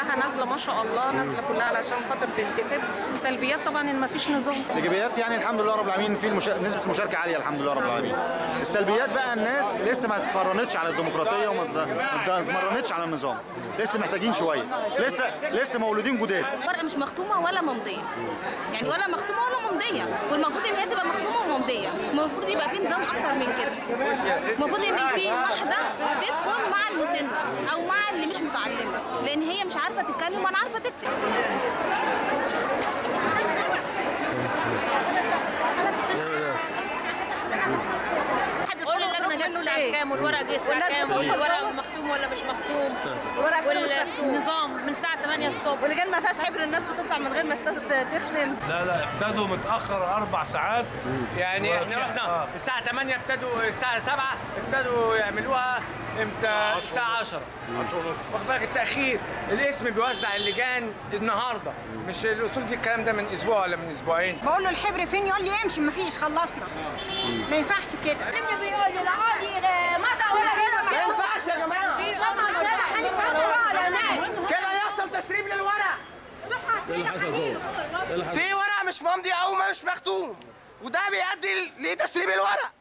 كلها نازله ما شاء الله نازله كلها علشان خاطر تنتخب سلبيات طبعا ان ما فيش نظام الايجابيات يعني الحمد لله رب العالمين في المشا... نسبه المشاركه عاليه الحمد لله رب العالمين السلبيات بقى الناس لسه ما اتمرنتش على الديمقراطيه وما ات- ما اتمرنتش على النظام لسه محتاجين شويه لسه لسه مولودين جداد الورقه مش مختومه ولا ممضيه يعني ولا مختومه ولا ممضيه والمفروض ان هي تبقى مختومه وممضيه المفروض يبقى في نظام اكتر من كده المفروض ان في واحده تدخل مع المسنه او مع اللي مش متعلمه لان هي مش عارفه تتكلم ولا عارفه تكتب قول اللجنه جت الساعه كام والورق جه الساعه كام والورق مختوم ولا مش مختوم والنظام من الساعه 8 الصبح واللجان ما فيهاش حبر الناس بتطلع من غير ما تختم لا لا ابتدوا متاخر اربع ساعات يعني احنا وفي- رحنا آه. الساعة 8 ابتدوا الساعة 7 ابتدوا يعملوها امتى؟ الساعة 10 واخد بالك التأخير الاسم بيوزع اللجان النهارده مش الأصول دي الكلام ده من أسبوع ولا من أسبوعين بقول له الحبر فين يقول لي امشي مفيش خلصنا ما ينفعش كده اللي بيقول لي العادي مضى ولا غيره ما ينفعش يا جماعه في طبعا سنة هنفعل على ناس كده يحصل تسريب للورق في ورق مش ممضي او مش مختوم وده بيؤدي لتسريب الورق